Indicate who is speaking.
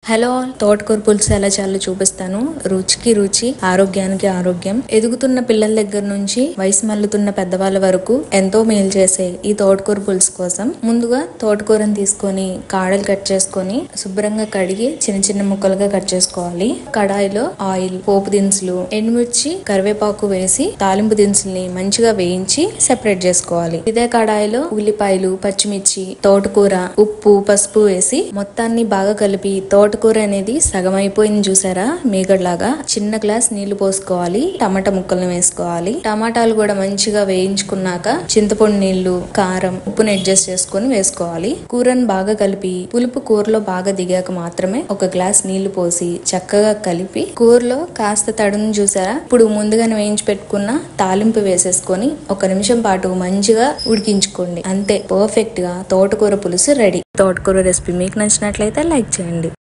Speaker 1: hello తోటకూర పులుసు ఎలా చేయాలో చూపిస్తాను రుచికి రుచి ఆరోగ్యానికి ఆరోగ్యం ఎదుగుతున్న పిల్లల దగ్గర నుంచి వయసు మల్లుతున్న పెద్దవాళ్ళ వరకు ఎంతో మేలు చేసే ఈ తోటకూర పులుసు కోసం ముందుగా తోటకూరని తీసుకొని కాడలు కట్ చేసుకొని శుభ్రంగా కడిగి చిన్న చిన్న ముక్కలుగా కట్ చేసుకోవాలి కడాయిలో ఆయిల్ పోపు దినుసులు ఎండుమిర్చి కరివేపాకు వేసి తాలింపు దినుసుల్ని మంచిగా వేయించి సెపరేట్ చేసుకోవాలి ఇదే కడాయిలో ఉల్లిపాయలు పచ్చిమిర్చి తోటకూర ఉప్పు పసుపు వేసి మొత్తాన్ని బాగా కలిపి తోటకూర అనేది సగం అయిపోయింది చూసారా మీగడలాగా చిన్న గ్లాస్ నీళ్లు పోసుకోవాలి టమాటా ముక్కలను వేసుకోవాలి టమాటాలు కూడా మంచిగా వేయించుకున్నాక చింతపండు నీళ్లు కారం ఉప్పుని అడ్జస్ట్ చేసుకొని వేసుకోవాలి కూరను బాగా కలిపి పులుపు కూరలో బాగా దిగాక మాత్రమే ఒక గ్లాస్ నీళ్లు పోసి చక్కగా కలిపి కూరలో కాస్త తడును చూసారా ఇప్పుడు ముందుగానే వేయించి పెట్టుకున్న తాలింపు వేసేసుకొని ఒక నిమిషం పాటు మంచిగా ఉడికించుకోండి అంతే పర్ఫెక్ట్ గా తోటకూర పులుసు రెడీ తోటకూర రెసిపీ మీకు నచ్చినట్లయితే లైక్ చేయండి